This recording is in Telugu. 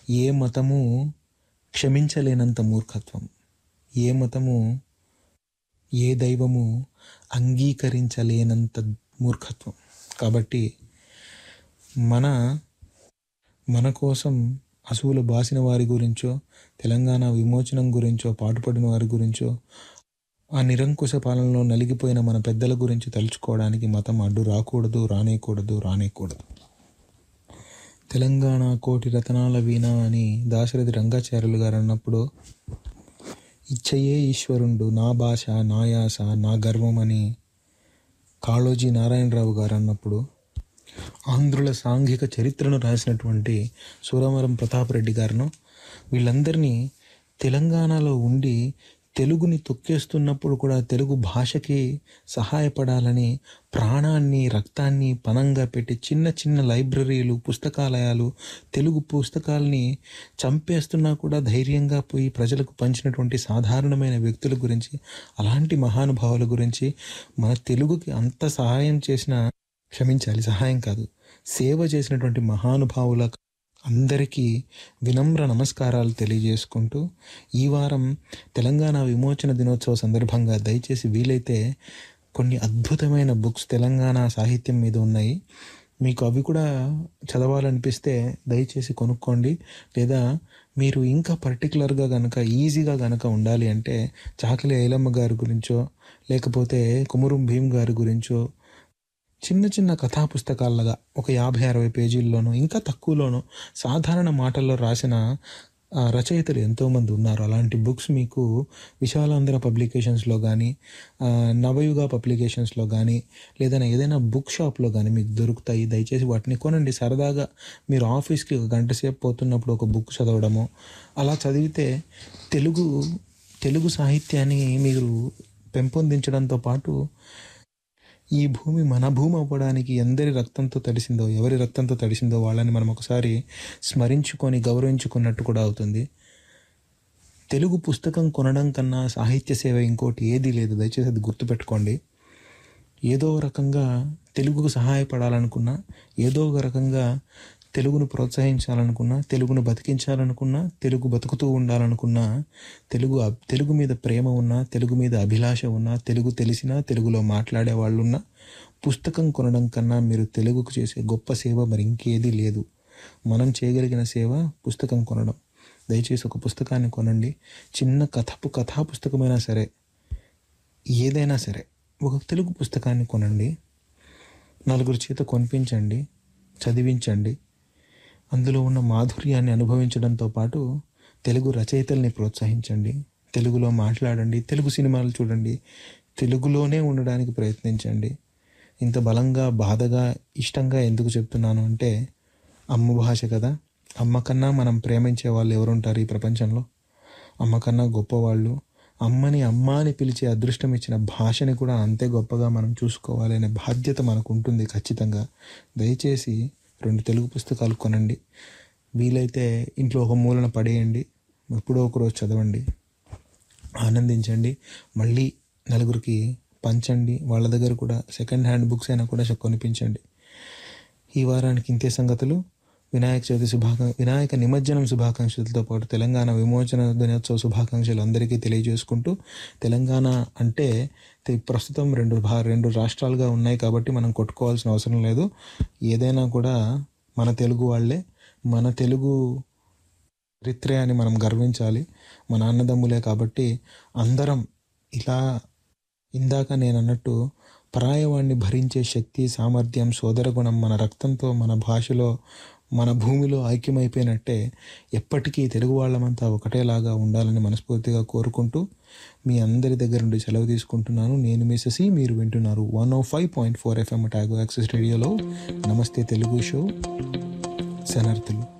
ఏ మతము క్షమించలేనంత మూర్ఖత్వం ఏ మతము ఏ దైవము అంగీకరించలేనంత మూర్ఖత్వం కాబట్టి మన మన కోసం అసువులు బాసిన వారి గురించో తెలంగాణ విమోచనం గురించో పాటుపడిన వారి గురించో ఆ నిరంకుశ పాలనలో నలిగిపోయిన మన పెద్దల గురించి తలుచుకోవడానికి మతం అడ్డు రాకూడదు రానేకూడదు రానేకూడదు తెలంగాణ కోటి రతనాల వీణ అని దాశరథి రంగాచార్యులు గారు అన్నప్పుడు ఇచ్చయే ఈశ్వరుండు నా భాష నా యాస నా గర్వం అని కాళోజీ నారాయణరావు గారు అన్నప్పుడు ఆంధ్రుల సాంఘిక చరిత్రను రాసినటువంటి సూరవరం ప్రతాపరెడ్డి గారును వీళ్ళందరినీ తెలంగాణలో ఉండి తెలుగుని తొక్కేస్తున్నప్పుడు కూడా తెలుగు భాషకి సహాయపడాలని ప్రాణాన్ని రక్తాన్ని పనంగా పెట్టి చిన్న చిన్న లైబ్రరీలు పుస్తకాలయాలు తెలుగు పుస్తకాలని చంపేస్తున్నా కూడా ధైర్యంగా పోయి ప్రజలకు పంచినటువంటి సాధారణమైన వ్యక్తుల గురించి అలాంటి మహానుభావుల గురించి మన తెలుగుకి అంత సహాయం చేసిన క్షమించాలి సహాయం కాదు సేవ చేసినటువంటి మహానుభావుల అందరికీ వినమ్ర నమస్కారాలు తెలియజేసుకుంటూ ఈ వారం తెలంగాణ విమోచన దినోత్సవ సందర్భంగా దయచేసి వీలైతే కొన్ని అద్భుతమైన బుక్స్ తెలంగాణ సాహిత్యం మీద ఉన్నాయి మీకు అవి కూడా చదవాలనిపిస్తే దయచేసి కొనుక్కోండి లేదా మీరు ఇంకా పర్టికులర్గా కనుక ఈజీగా కనుక ఉండాలి అంటే చాకలి ఐలమ్మ గారి గురించో లేకపోతే కుమురం భీమ్ గారి గురించో చిన్న చిన్న కథా పుస్తకాలుగా ఒక యాభై అరవై పేజీల్లోనూ ఇంకా తక్కువలోనూ సాధారణ మాటల్లో రాసిన ఆ, రచయితలు ఎంతోమంది ఉన్నారు అలాంటి బుక్స్ మీకు విశాలాంధ్ర పబ్లికేషన్స్లో కానీ ఆ, నవయుగ పబ్లికేషన్స్లో కానీ లేదా ఏదైనా బుక్ షాప్లో కానీ మీకు దొరుకుతాయి దయచేసి వాటిని కొనండి సరదాగా మీరు ఆఫీస్కి ఒక గంట సేపు పోతున్నప్పుడు ఒక బుక్ చదవడము అలా చదివితే తెలుగు తెలుగు సాహిత్యాన్ని మీరు పెంపొందించడంతో పాటు ఈ భూమి మన భూమి అవ్వడానికి ఎందరి రక్తంతో తడిసిందో ఎవరి రక్తంతో తడిసిందో వాళ్ళని మనం ఒకసారి స్మరించుకొని గౌరవించుకున్నట్టు కూడా అవుతుంది తెలుగు పుస్తకం కొనడం కన్నా సాహిత్య సేవ ఇంకోటి ఏదీ లేదు దయచేసి అది గుర్తుపెట్టుకోండి ఏదో రకంగా తెలుగుకు సహాయపడాలనుకున్నా ఏదో ఒక రకంగా తెలుగును ప్రోత్సహించాలనుకున్నా తెలుగును బతికించాలనుకున్నా తెలుగు బతుకుతూ ఉండాలనుకున్నా తెలుగు అబ్- తెలుగు మీద ప్రేమ ఉన్నా తెలుగు మీద అభిలాష ఉన్నా తెలుగు తెలిసినా తెలుగులో మాట్లాడే వాళ్ళు ఉన్నా పుస్తకం కొనడం కన్నా మీరు తెలుగుకు చేసే గొప్ప సేవ మరి ఇంకేదీ లేదు మనం చేయగలిగిన సేవ పుస్తకం కొనడం దయచేసి ఒక పుస్తకాన్ని కొనండి చిన్న కథపు కథా పుస్తకమైనా సరే ఏదైనా సరే ఒక తెలుగు పుస్తకాన్ని కొనండి నలుగురు చేత కొనిపించండి చదివించండి అందులో ఉన్న మాధుర్యాన్ని అనుభవించడంతో పాటు తెలుగు రచయితల్ని ప్రోత్సహించండి తెలుగులో మాట్లాడండి తెలుగు సినిమాలు చూడండి తెలుగులోనే ఉండడానికి ప్రయత్నించండి ఇంత బలంగా బాధగా ఇష్టంగా ఎందుకు చెప్తున్నాను అంటే అమ్మ భాష కదా అమ్మ కన్నా మనం ప్రేమించే వాళ్ళు ఎవరుంటారు ఈ ప్రపంచంలో అమ్మ కన్నా గొప్పవాళ్ళు అమ్మని అమ్మ అని పిలిచే అదృష్టం ఇచ్చిన భాషని కూడా అంతే గొప్పగా మనం చూసుకోవాలి అనే బాధ్యత మనకు ఉంటుంది ఖచ్చితంగా దయచేసి రెండు తెలుగు పుస్తకాలు కొనండి వీలైతే ఇంట్లో ఒక మూలన పడేయండి ఎప్పుడో ఒకరోజు చదవండి ఆనందించండి మళ్ళీ నలుగురికి పంచండి వాళ్ళ దగ్గర కూడా సెకండ్ హ్యాండ్ బుక్స్ అయినా కూడా కొనిపించండి ఈ వారానికి ఇంతే సంగతులు వినాయక చవితి శుభాకాంక్ష వినాయక నిమజ్జనం శుభాకాంక్షలతో పాటు తెలంగాణ విమోచన దినోత్సవ శుభాకాంక్షలు అందరికీ తెలియజేసుకుంటూ తెలంగాణ అంటే తె- ప్రస్తుతం రెండు భా రెండు రాష్ట్రాలుగా ఉన్నాయి కాబట్టి మనం కొట్టుకోవాల్సిన అవసరం లేదు ఏదైనా కూడా మన తెలుగు వాళ్ళే మన తెలుగు చరిత్రే అని మనం గర్వించాలి మన అన్నదమ్ములే కాబట్టి అందరం ఇలా ఇందాక నేను అన్నట్టు పరాయవాణ్ణి భరించే శక్తి సామర్థ్యం సోదరగుణం మన రక్తంతో మన భాషలో మన భూమిలో ఐక్యమైపోయినట్టే ఎప్పటికీ తెలుగు వాళ్ళమంతా ఒకటేలాగా ఉండాలని మనస్ఫూర్తిగా కోరుకుంటూ మీ అందరి దగ్గర నుండి సెలవు తీసుకుంటున్నాను నేను మీ శశి మీరు వింటున్నారు one O five point four FM టాగో యాక్సెస్ రేడియోలో నమస్తే తెలుగు షో శనార్థులు